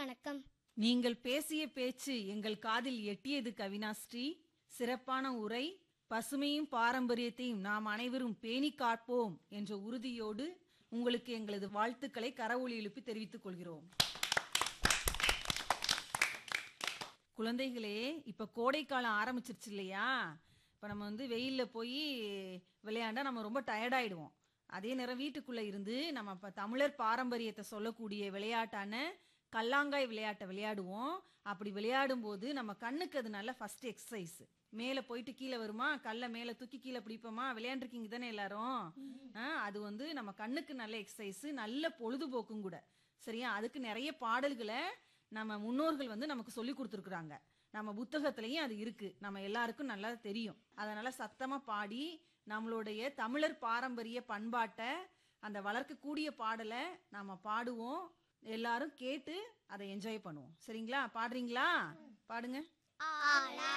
வணக்கம் நீங்கள் பேசிய பேச்சு எங்கள் காதில் எட்டியது கவினாஸ்ரீ சிறப்பான உரை பசுமையும் பாரம்பரியத்தையும் நாம் அனைவரும் பேணி காப்போம் என்ற உறுதியோடு உங்களுக்கு எங்களது வாழ்த்துக்களை கரவொலி எழுப்பி தெரிவித்துக் கொள்கிறோம் குழந்தைகளே இப்ப கோடைக்காலம் ஆரம்பிச்சிருச்சு இல்லையா இப்ப நம்ம வந்து வெயில்ல போய் விளையாண்டா நம்ம ரொம்ப டயர்டாயிடுவோம் அதே நேரம் வீட்டுக்குள்ள இருந்து நம்ம இப்ப தமிழர் பாரம்பரியத்தை சொல்லக்கூடிய விளையாட்டான கல்லாங்காய் விளையாட்டை விளையாடுவோம் அப்படி விளையாடும் போது நம்ம கண்ணுக்கு அது நல்ல ஃபர்ஸ்ட் எக்ஸசைஸ் மேலே போயிட்டு கீழே வருமா கல்லை மேலே தூக்கி கீழே பிடிப்போமா விளையாண்டுருக்கீங்க தானே எல்லாரும் ஆ, அது வந்து நம்ம கண்ணுக்கு நல்ல எக்ஸசைஸ் நல்ல பொழுதுபோக்கும் கூட சரியா அதுக்கு நிறைய பாடல்களை நம்ம முன்னோர்கள் வந்து நமக்கு சொல்லி கொடுத்துருக்குறாங்க நம்ம புத்தகத்திலையும் அது இருக்கு நம்ம எல்லாருக்கும் நல்லா தெரியும் அதனால சத்தமா பாடி நம்மளுடைய தமிழர் பாரம்பரிய பண்பாட்டை அந்த வளர்க்கக்கூடிய பாடலை நாம பாடுவோம் எல்லாரும் கேட்டு அதை என்ஜாய் பண்ணுவோம் சரிங்களா பாடுறீங்களா பாடுங்க ஆலா